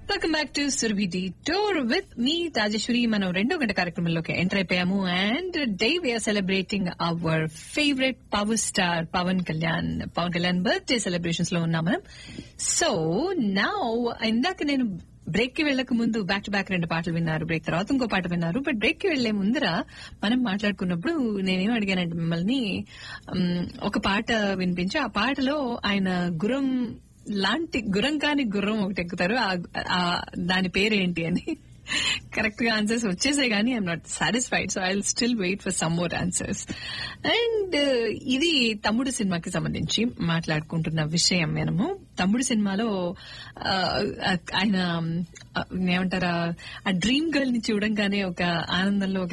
welcome back to Surabhi the tour with me Rajeshwari మనం రెండో గంట కార్యక్రమంలోకి ఎంటర్ అయిపోయాము and day we're celebrating our favourite power star Pavan Kalyan Pavan Kalyan birthday celebrations లో ఉన్నాం మనం సో నా ఇందాక నేను బ్రేక్ కి వెళ్ళక ముందు బ్యాక్ టు బ్యాక్ రెండు పాటలు విన్నారు బ్రేక్ తర్వాత ఇంకో పాట విన్నారు బట్ బ్రేక్ కి వెళ్లే ముందర మనం మాట్లాడుకున్నప్పుడు నేనేం అడిగానంటే మిమ్మల్ని ఉమ్, ఒక పాట వినిపించి ఆ పాటలో ఆయన గురం లాంటి గుర్రం కాని గుర్రం ఒకటి ఎక్కుతారు ఆ- ఆ దాని పేరేంటి అని కరెక్ట్ గా ఆన్సర్స్ వచ్చేసాయి కానీ I'm not satisfied so I still wait for some more answers and ఇది తమ్ముడు సినిమాకి సంబంధించి మాట్లాడుకుంటున్న విషయం మనము తమ్ముడు సినిమాలో ఆ, ఆయన ఆ, ఏమంటారా ఆ డ్రీమ్ గర్ల్ ని చూడంగానే ఒక ఆనందంలో ఒక